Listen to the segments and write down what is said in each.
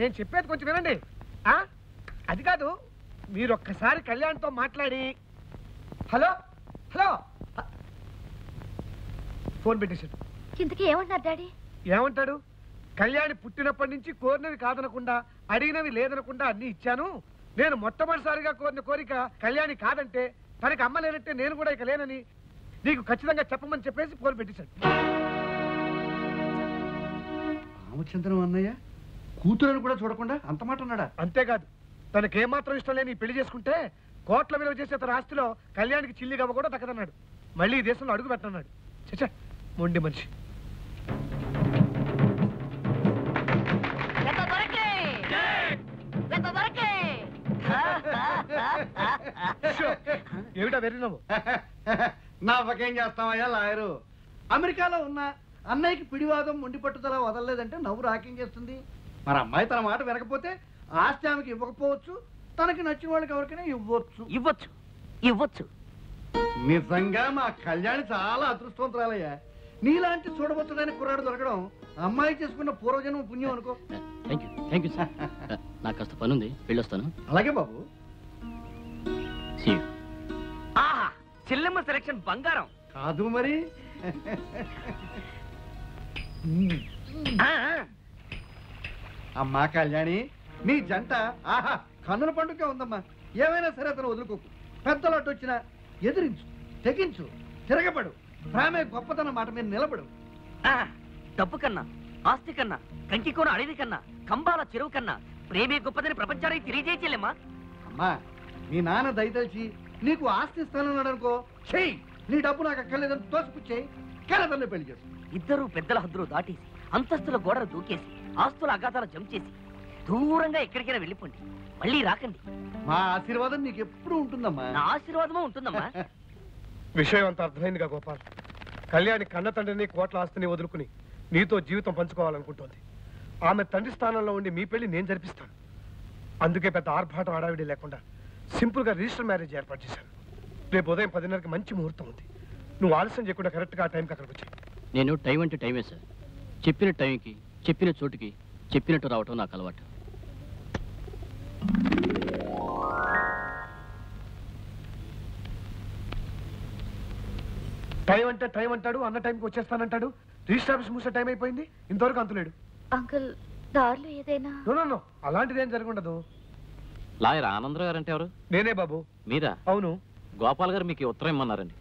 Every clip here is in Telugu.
నేను చెప్పేది కొంచెం వినండి ఆ? అది కాదు మీరు ఒక్కసారి కళ్యాణ్తో మాట్లాడి హలో హలో హ- ఫోన్ పెట్టేశాడు ఇంతకీ ఏమంటున్నారు డాడీ ఏమంటాడు కళ్యాణి పుట్టినప్పటి నుంచి కోరినవి కాదనకుండా అడిగినవి లేదనకుండా అన్ని ఇచ్చాను నేను మొట్టమొదటిసారిగా కోరిన కోరిక కళ్యాణి కాదంటే తనకి అమ్మ లేనంటే నేను కూడా ఇక లేనని నీకు ఖచ్చితంగా చెప్పమని చెప్పేసి ఫోన్ పెట్టేశాడు రామచంద్రం అన్నయ్య కూతురని కూడా చూడకుండా అంత మాట అన్నాడా అంతేకాదు తనకి ఏమాత్రం ఇష్టం లేని ఈ పెళ్లి చేసుకుంటే కోట్ల విలువ చేసే తన ఆస్తిలో కళ్యాణికి చిల్లి గవ్వ కూడా దక్కదన్నాడు మళ్ళీ ఈ దేశంలో అడుగు పెట్టన్నాడు చచ్చా మొండి మనిషి షో, ఏమిటా వెర్రినాము నవ్వకేం చేస్తామయ్యా లాయరు అమెరికాలో ఉన్న అన్నయ్యకి పిడివాదం మొండి పట్టుదల వదలలేదంటే నవ్వు రాకేం చేస్తుంది మరి అమ్మాయి తన మాట వినకపోతే ఆస్తి ఆమెకి ఇవ్వకపోవచ్చు తనకి నచ్చిన వాళ్ళకి ఎవరికైనా ఇవ్వచ్చు ఇవ్వచ్చు ఇవ్వచ్చు నిజంగా మా కళ్యాణి చాలా అదృష్టవంతురాలయ్యా నీలాంటి చూడబోతుడని కుర్రాడు దొరకడం అమ్మాయి చేసుకున్న పూర్వజన్మ పుణ్యం అనుకో thank you thank you sir నాకు కాస్త పని ఉంది వెళ్ళొస్తాను అలాగే బాబు సీ ఆహా చెల్లెమ్మ సెలక్షన్ బంగారం కాదు మరి ఆ, అమ్మా కళ్యాణి నీ జంట ఆహా కన్నుల పండుగ ఉందమ్మా ఏమైనా సరే అతను వదులుకోకు పెద్దలట్టు వచ్చినా ఎదిరించు తెగించు తిరగబడు ప్రేమే గొప్పతనం మాట మీద నిలబడు ఆ, డబ్బు కన్నా ఆస్తి కన్నా కంకికోన అడవి కన్నా కంబాల చెరువు కన్నా ప్రేమే గొప్పదని ప్రపంచానికి తెలియజేయ చెల్లెమ్మా అమ్మా మీ నాన్న దయతలిచి నీకు ఆస్తి ఇస్తానన్నాడు అనుకో చెయ్యి నీ డబ్బు నాకు అక్కర్లేదని తోసిపుచ్చేయి కలతల్ని పెళ్లి చేసు ఇద్దరు పెద్దల హద్దులు దాటేసి అంతస్తుల గోడలు దూకేసి ఆస్తుల అగాధాలు జంప్ చేసి దూరంగా ఎక్కడికైనా వెళ్ళిపోండి మళ్ళీ రాకండి మా ఆశీర్వాదం నీకు ఎప్పుడు ఉంటుందమ్మా నా ఆశీర్వాదమూ ఉంటుందమ్మా విషయం అంత అర్థమైందిగా గోపాల్ కళ్యాణి కన్న తండ్రిని కోట్ల ఆస్తిని వదులుకుని నీతో జీవితం పంచుకోవాలనుకుంటోంది ఆమె తండ్రి స్థానంలో ఉండి మీ పెళ్లి నేను జరిపిస్తాను అందుకే పెద్ద ఆర్భాటం హడావిడి లేకుండా సింపుల్ గా రిజిస్టర్ మ్యారేజ్ ఏర్పాటు చేశాను రేపు ఉదయం పదిన్నరకి మంచి ముహూర్తం ఉంది నువ్వు ఆలస్యం చేయకుండా కరెక్ట్గా ఆ టైంకి అక్కడికి వచ్చాయి నేను టైం అంటే టైమే సార్ చెప్పిన టైంకి చెప్పిన చోటుకి చెప్పినట్టు రావటం నాకు అలవాటు టైం అంటే టైం అంటాడు అన్న టైంకి వచ్చేస్తానంటాడు రిజిస్టర్ ఆఫీస్ మూసే టైం అయిపోయింది ఇంతవరకు అంతులేడు అంకుల్ దారిలో ఏదైనా నో నో నో అలాంటిది ఏం జరగundదు లాయర్ ఆనందరావు గారు అంటే ఎవరు నేనే బాబు మీరా అవును గోపాల్ గారు మీకు ఈ ఉత్తరం ఇమ్మన్నారండి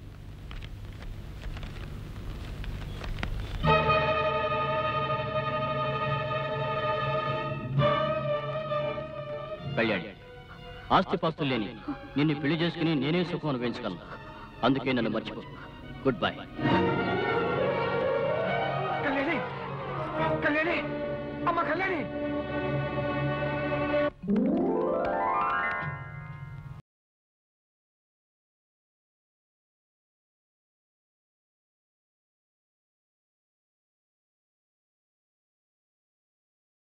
కళ్యాణి ఆస్తిపాస్తులు లేని నిన్ను పెళ్లి చేసుకుని నేనే సుఖం అనుభవించగలను అందుకే నన్ను మర్చిపో గుడ్ బై కళ్యాణి కళ్యాణి అమ్మ కళ్యాణి